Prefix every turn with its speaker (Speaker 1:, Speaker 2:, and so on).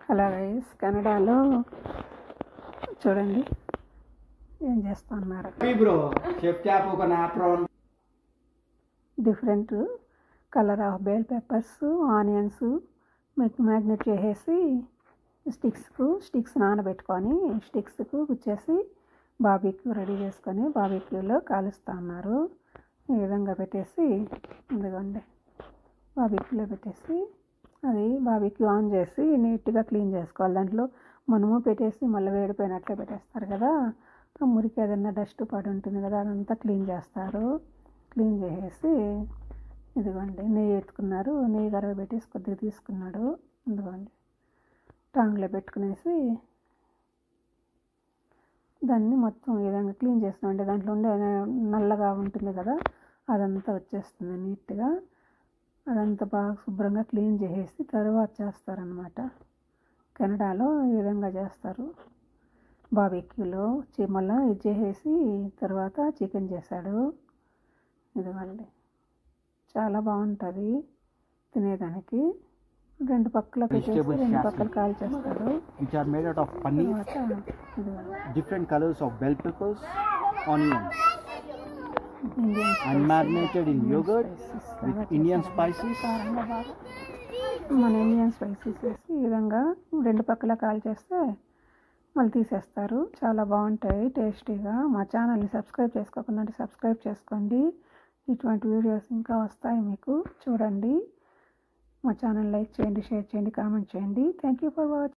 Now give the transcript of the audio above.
Speaker 1: Hello guys కెనడాలో చూడండి ఏం చేస్తున్నారు
Speaker 2: Hey bro, chef chapo ka napron.
Speaker 1: Different colour of bell peppers onions మ్యాగ్నెట్ చేసేసి స్టిక్స్కు స్టిక్స్ నానబెట్టుకొని స్టిక్స్కు గుచ్చేసి బాబీక్యూ రెడీ చేసుకొని బాబీక్యూలో కాలుస్తూ ఉన్నారు ఈ విధంగా పెట్టేసి ఇదిగోండి బాబీక్యూలో పెట్టేసి అది బాబీక్యూ ఆన్ చేసి నీట్గా క్లీన్ చేసుకోవాలి దాంట్లో మనము పెట్టేసి మళ్ళీ వేడిపోయినట్లే పెట్టేస్తారు కదా ఆ మురికి ఏదైనా డస్ట్ పడి ఉంటుంది కదా అదంతా క్లీన్ చేస్తారు క్లీన్ చేసేసి ఇదిగోండి నెయ్యి ఎత్తుకున్నారు నెయ్యి గరవ పెట్టేసి కొద్దిగా తీసుకున్నాడు ఇదిగోండి టాంగ్లో పెట్టుకునేసి దాన్ని మొత్తం ఈ విధంగా క్లీన్ చేస్తున్నామండి దాంట్లో ఉండే నల్లగా ఉంటుంది కదా అదంతా వచ్చేస్తుంది నీట్గా అదంతా బాగా శుభ్రంగా క్లీన్ చేసేసి తర్వాత చేస్తారనమాట కెనడాలో ఈ విధంగా చేస్తారు బాబీక్యూలో మళ్ళీ ఇది చేసేసి తర్వాత చికెన్ చేశాడు ఇదిగోండి చాలా బాగుంటుంది తినేదానికి రెండు పక్కల పెట్టేసి
Speaker 2: Vegetable
Speaker 1: రెండు
Speaker 2: chassis.
Speaker 1: పక్కలు కాల్ చేస్తారు
Speaker 2: Which are made out of paneer,
Speaker 1: తర్వాత ఇదిగోండి
Speaker 2: different colors of bell peppers, onions,
Speaker 1: Indian
Speaker 2: and marinated in yogurt with Indian spices.
Speaker 1: కారంగా బాగా మన ఇండియన్ స్పైసెస్ వేసి ఈ విధంగా రెండు పక్కల కాల్ చేస్తే మళ్ళీ తీసేస్తారు చాలా బాగుంటాయి టేస్టీగా మా ఛానల్ని సబ్స్క్రైబ్ చేసుకోకుండా సబ్స్క్రైబ్ చేసుకోండి ఇటువంటి వీడియోస్ ఇంకా వస్తాయి మీకు చూడండి మా ఛానల్ లైక్ చేయండి షేర్ చేయండి కామెంట్ చేయండి థ్యాంక్ యూ ఫర్ వాచింగ్